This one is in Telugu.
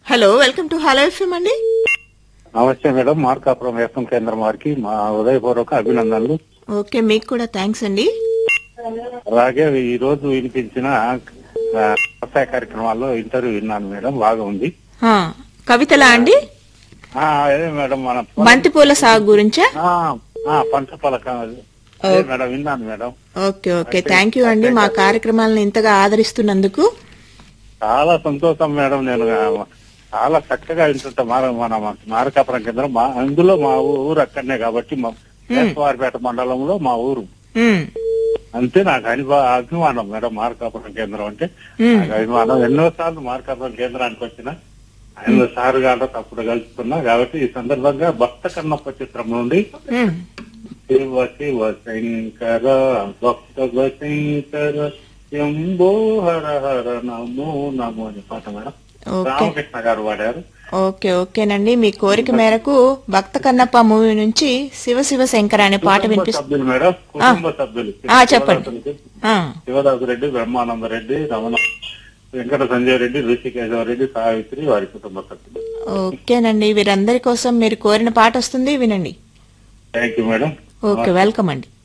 Hello welcome to hello FM అండి నమస్తే మేడం మార్కాపురం ఎఫ్ఎం కేంద్రం వారికి మా ఉదయపూర్వక అభినందనలు ఓకే మీకు కూడా థ్యాంక్స్ అండి అలాగే ఈ రోజు వినిపించిన ఆ, వ్యవసాయ కార్యక్రమాల్లో ఇంటర్వ్యూ విన్నాను మేడం బాగా ఉంది ఆ, కవితలా అండి ఆ, అదే మేడం మన బంతిపూల సాగు గురించా ఆ, ఆ, పంట పలక అదే మేడం విన్నాను madam okay okay thank you అండి మా కార్యక్రమాలను ఇంతగా ఆదరిస్తున్నందుకు చాలా సంతోషం మేడం నేను ఆ, చాలా చక్కగా వింటుంటా మన మన మార్కాపురం కేంద్రం మా అందులో మా ఊరు అక్కడనే కాబట్టి మా వేసవారిపేట మండలంలో మా ఊరు ఉమ్, అంతే నాకు అనిభా అభిమానం మేడం మార్కాపురం కేంద్రం అంటే ఉమ్, నాకు అభిమానం ఎన్నో సార్లు మార్కాపురం కేంద్రానికి వచ్చిన ఆయన సార్ గారు తప్పుడు కలుసుకున్నా కాబట్టి ఈ సందర్భంగా భక్త కన్నప్ప చిత్రం నుండి ఉమ్. శివ శివ శంకర భక్త శంకర శంభో హర హర నమో నమో అని పాట మేడం ఓకే రామకృష్ణ గారు పాడారు ఓకే ఓకేనండి మీ కోరిక మేరకు భక్త కన్నప్ప మూవీ నుంచి శివ శివ శంకర అనే పాట కుటుంబ వినిపిస్తుంది సభ్యులు మేడం కుటుంబ సభ్యులు ఆ, చెప్పండి. ఆ, శివదాసు రెడ్డి బ్రహ్మానంద రెడ్డి రమణ వెంకట సంజయ్ రెడ్డి ఋషికేశవ రెడ్డి సావిత్రి వారి కుటుంబ సభ్యులు ఓకేనండి వీరందరి కోసం మీరు కోరిన పాట వస్తుంది వినండి thank you madam okay welcome అండి